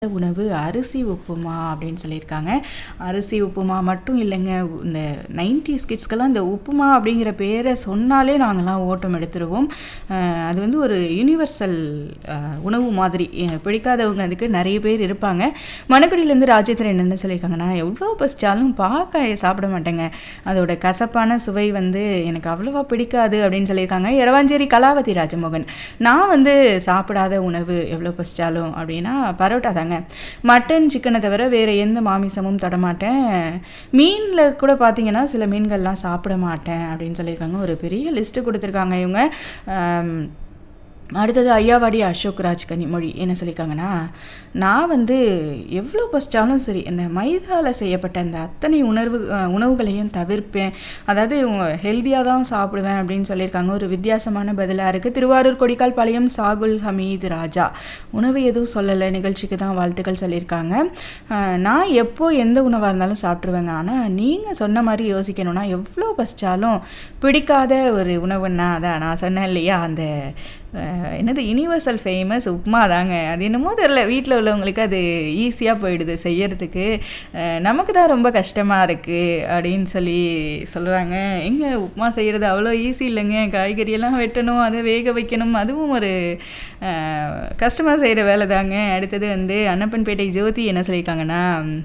உணவு அரிசி உப்புமா அப்படின்னு சொல்லியிருக்காங்க. அரிசி உப்புமா மட்டும் இல்லைங்க. இந்த 90ஸ் கிட்ஸ்க்கெல்லாம் இந்த உப்புமா அப்படிங்கிற பேர சொன்னாலே நாங்கலாம் ஓட்டம் எடுத்துருவோம். அ அது வந்து ஒரு யுனிவர்சல் அ உணவு மாதிரி. எ பிடிக்காதவங்க அதுக்கு நெறைய பேர் இருப்பாங்க. மணக்குடியிலேருந்து ராஜேந்திரன் என்ன சொல்லியிருக்காங்கன்னா, எவ்வளோ பசிச்சாலும் பாவக்காய சாப்பிட மாட்டேங்க. அதோட கசப்பான சுவை வந்து எனக்கு அவ்வளவா பிடிக்காது அப்படின்னு சொல்லியிருக்காங்க. எரவாஞ்சேரி கலாவதி ராஜமோகன். நான் வந்து சாப்பிடாத உணவு எவ்வளோ பசிச்சாலும் அப்படின்னா பரோட்டா தாங்க. மட்டன், சிக்கன தவிர வேற எந்த மாமிசமும் தொடமாட்டேன். மீன்ல கூட பார்த்தீங்கன்னா, சில மீன்கள்லாம் சாப்பிட மாட்டேன் அப்படின்னு சொல்லியிருக்காங்க. ஒரு பெரிய லிஸ்ட்டு குடுத்துருக்காங்க இவங்க. அம் அடுத்தது ஐயாவாடி அசோக்ராஜ் கனிமொழி என்ன சொல்லியிருக்காங்கன்னா, நான் வந்து எவ்வளோ பசிச்சாலும் சரி, இந்த மைதால செய்யப்பட்ட அந்த அத்தனை உணர்வு அ உணவுகளையும் தவிர்ப்பேன். அதாவது இவங்க ஹெல்தியா தான் சாப்பிடுவேன் அப்படின்னு சொல்லியிருக்காங்க. ஒரு வித்தியாசமான பதிலா இருக்கு. திருவாரூர் கொடிக்கால்பாளையம் சாகுல் ஹமீது ராஜா. உணவு எதுவும் சொல்லல. நிகழ்ச்சிக்கு தான் வாழ்த்துக்கள் சொல்லியிருக்காங்க. அ நான் எப்போ எந்த உணவா இருந்தாலும் சாப்பிட்டுருவேங்க. ஆனா நீங்க சொன்ன மாரி யோசிக்கணும்னா, எவ்வளோ பசிச்சாலும் பிடிக்காத ஒரு உணவுன்னா, அதான் நான் சொன்னேன் இல்லையா, அந்த அ என்னது யுனிவர்சல் ஃபேமஸ் உப்மா தாங்க. அது என்னமோ தெரியல. வீட்ல உள்ளவங்களுக்கு அது ஈஸியா போயிடுது செய்யறதுக்கு. அ நமக்கு தான் ரொம்ப கஷ்டமா இருக்கு அப்படின்னு சொல்லி சொல்றாங்க. ஏங்க உப்மா செய்றது அவ்வளோ ஈஸி இல்லைங்க. காய்கறியெல்லாம் வெட்டணும், அத வேக வைக்கணும். அதுவும் ஒரு அ கஷ்டமா செய்ற வேலை தாங்க. அடுத்தது வந்து அன்னப்பன்பேட்டை ஜோதி என்ன சொல்லியிருக்காங்கன்னா,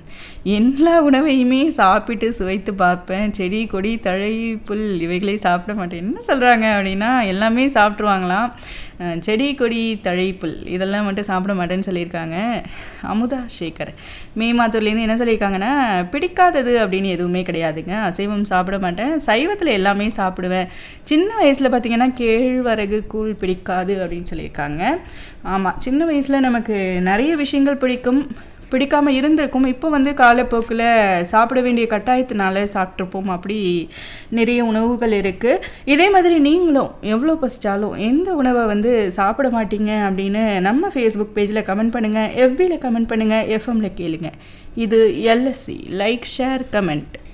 எல்லா உணவையுமே சாப்பிட்டு சுவைத்து பார்ப்பேன். செடி, கொடி, தழை, புல் இவைகளை சாப்பிட மாட்டேன். என்ன சொல்றாங்க அப்படின்னா, எல்லாமே சாப்பிட்டுருவாங்களாம். அ செடி, கொடி, தழை, புல் இதெல்லாம் மட்டும் சாப்பிட மாட்டேன்னு சொல்லியிருக்காங்க. அமுதா சேகர். மேமாத்தூர்லேருந்து என்ன சொல்லியிருக்காங்கன்னா, பிடிக்காதது அப்படின்னு எதுவுமே கிடையாதுங்க. அசைவம் சாப்பிட மாட்டேன். சைவத்தில எல்லாமே சாப்பிடுவேன். சின்ன வயசுல பார்த்தீங்கன்னா, கேழ்வரகு கூழ் பிடிக்காது அப்படின்னு சொல்லியிருக்காங்க. ஆமா. சின்ன வயசுல நமக்கு நெறைய விஷயங்கள் பிடிக்கும். பிடிக்காம இருந்திருக்கும். இப்போ வந்து காலப்போக்குல சாப்பிட வேண்டிய கட்டாயத்தினால சாப்பிட்டுருப்போம். அப்படி நிறைய உணவுகள் இருக்கு. இதே மாதிரி நீங்களும் எவ்வளோ பசிச்சாலும் எந்த உணவ வந்து சாப்பிட மாட்டீங்க அப்படின்னு நம்ம Facebook பேஜ்ல கமெண்ட் பண்ணுங்க. FBல கமெண்ட் பண்ணுங்க. FMல கேளுங்க. இது LSC லைக், ஷேர், கமெண்ட்.